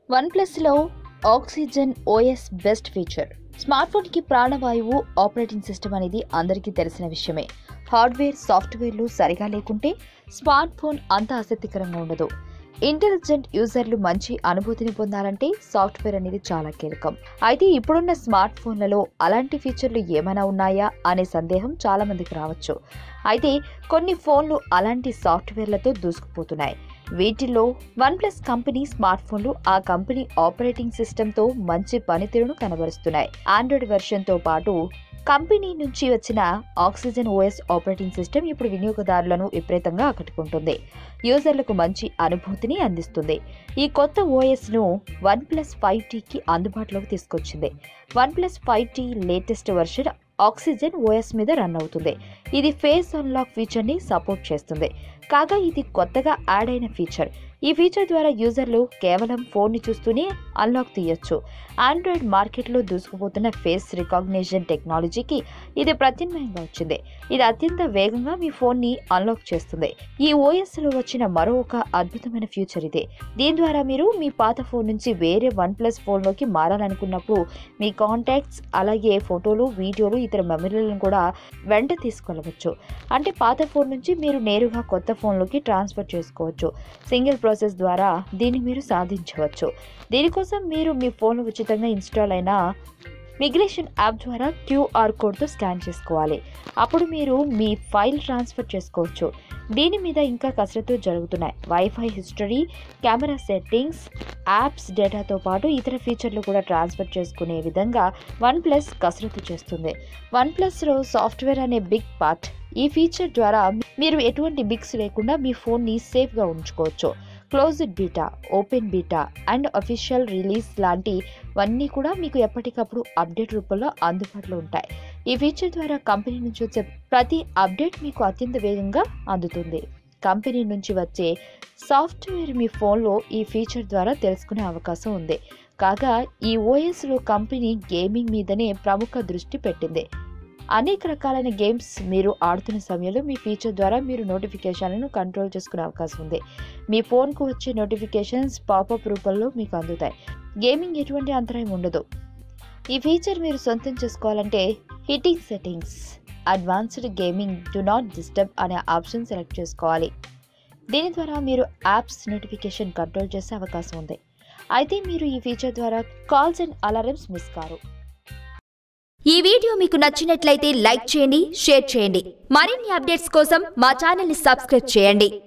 one ప్లస్లో oxygen OS best feature smart ఫోన్కి ప్రాణవాయువు ఆపరేటింగ్ సిస్టమ్ అనేది అందరికీ తెలిసిన విషయమే హార్డ్వేర్ సాఫ్ట్వేర్లు సరిగా లేకుంటే స్మార్ట్ ఫోన్ అంత ఆసక్తికరంగా ఉండదు ఇంటెలిజెంట్ యూజర్లు మంచి అనుభూతిని పొందాలంటే సాఫ్ట్వేర్ అనేది చాలా కీలకం అయితే ఇప్పుడున్న స్మార్ట్ ఫోన్లలో అలాంటి ఫీచర్లు ఏమైనా ఉన్నాయా అనే సందేహం చాలా మందికి రావచ్చు అయితే కొన్ని ఫోన్లు అలాంటి సాఫ్ట్వేర్లతో దూసుకుపోతున్నాయి వీటిల్లో వన్ ప్లస్ కంపెనీ స్మార్ట్ ఫోన్లు ఆ కంపెనీ ఆపరేటింగ్ సిస్టంతో మంచి పనితీరును కనబరుస్తున్నాయి ఆండ్రాయిడ్ వెర్షన్తో పాటు కంపెనీ నుంచి వచ్చిన ఆక్సిజన్ ఓఎస్ ఆపరేటింగ్ సిస్టమ్ ఇప్పుడు వినియోగదారులను విపరీతంగా ఆకట్టుకుంటుంది యూజర్లకు మంచి అనుభూతిని అందిస్తుంది ఈ కొత్త ఓఎస్ను వన్ ప్లస్ ఫైవ్ టీకి అందుబాటులోకి తీసుకొచ్చింది OnePlus five T latest version oxygen OS మీద రన్ అవుతుంది ఇది ఫేస్ అన్లాక్ ఫీచర్ని సపోర్ట్ చేస్తుంది కాగా ఇది కొత్తగా యాడ్ అయిన ఫీచర్ ఈ ఫీచర్ ద్వారా యూజర్లు కేవలం ఫోన్ని చూస్తూనే అన్లాక్ తీయొచ్చు ఆండ్రాయిడ్ మార్కెట్లో దూసుకుపోతున్న ఫేస్ రికాగ్నిషన్ టెక్నాలజీకి ఇది ప్రత్యామ్నాయంగా వచ్చింది ఇది అత్యంత వేగంగా మీ ఫోన్ని అన్లాక్ చేస్తుంది ఈ ఓఎస్లో వచ్చిన మరో ఒక అద్భుతమైన ఫీచర్ ఇదే దీని ద్వారా మీరు మీ పాత ఫోన్ నుంచి వేరే వన్ ప్లస్ ఫోన్లోకి మారాలనుకున్నప్పుడు మీ కాంటాక్ట్స్ అలాగే ఫోటోలు వీడియోలు ఇతర మెమరీలను కూడా వెంట తీసుకెళ్ళవచ్చు అంటే పాత ఫోన్ నుంచి మీరు నేరుగా కొత్త ఫోన్లోకి ట్రాన్స్ఫర్ చేసుకోవచ్చు సింగిల్ ప్రాసెస్ ద్వారా దీన్ని మీరు సాధించవచ్చు దీనికోసం మీరు మీ ఫోన్ ఉచితంగా ఇన్స్టాల్ అయిన మిగ్రేషన్ యాప్ ద్వారా క్యూఆర్ కోడ్తో స్కాన్ చేసుకోవాలి అప్పుడు మీరు మీ ఫైల్ ట్రాన్స్ఫర్ చేసుకోవచ్చు దీని మీద ఇంకా కసరత్తు జరుగుతున్నాయి WiFi history camera settings apps డేటాతో పాటు ఇతర ఫీచర్లు కూడా ట్రాన్స్ఫర్ చేసుకునే విధంగా వన్ ప్లస్ కసరత్తు చేస్తుంది వన్ ప్లస్లో సాఫ్ట్వేర్ అనే బిగ్ పార్ట్ ఈ ఫీచర్ ద్వారా మీరు ఎటువంటి బిగ్స్ లేకుండా మీ ఫోన్ని సేఫ్గా ఉంచుకోవచ్చు closed beta open beta and official release లాంటివన్నీ కూడా మీకు ఎప్పటికప్పుడు అప్డేట్ రూపంలో అందుబాటులో ఉంటాయి ఈ ఫీచర్ ద్వారా కంపెనీ నుంచి వచ్చే ప్రతి అప్డేట్ మీకు అత్యంత వేగంగా అందుతుంది కంపెనీ నుంచి వచ్చే సాఫ్ట్వేర్ మీ ఫోన్లో ఈ ఫీచర్ ద్వారా తెలుసుకునే అవకాశం ఉంది కాగా ఈ ఓఎస్లో కంపెనీ గేమింగ్ మీదనే ప్రముఖ దృష్టి పెట్టింది అనేక రకాలైన గేమ్స్ మీరు ఆడుతున్న సమయంలో మీ ఫీచర్ ద్వారా మీరు నోటిఫికేషన్లను కంట్రోల్ చేసుకునే అవకాశం ఉంది మీ ఫోన్కు వచ్చే నోటిఫికేషన్స్ పాపప్ రూపంలో మీకు అందుతాయి గేమింగ్ ఎటువంటి అంతరాయం ఉండదు ఈ ఫీచర్ మీరు సొంతం చేసుకోవాలంటే hitting settings advanced gaming do not disturb అనే ఆప్షన్ సెలెక్ట్ చేసుకోవాలి దీని ద్వారా మీరు యాప్స్ నోటిఫికేషన్ కంట్రోల్ చేసే అవకాశం ఉంది అయితే మీరు ఈ ఫీచర్ ద్వారా కాల్స్ అండ్ అలారమ్స్ మిస్ కారు ఈ వీడియో మీకు నచ్చినట్లయితే లైక్ చేయండి షేర్ చేయండి మరిన్ని అప్డేట్స్ కోసం మా ఛానల్ని సబ్స్క్రైబ్ చేయండి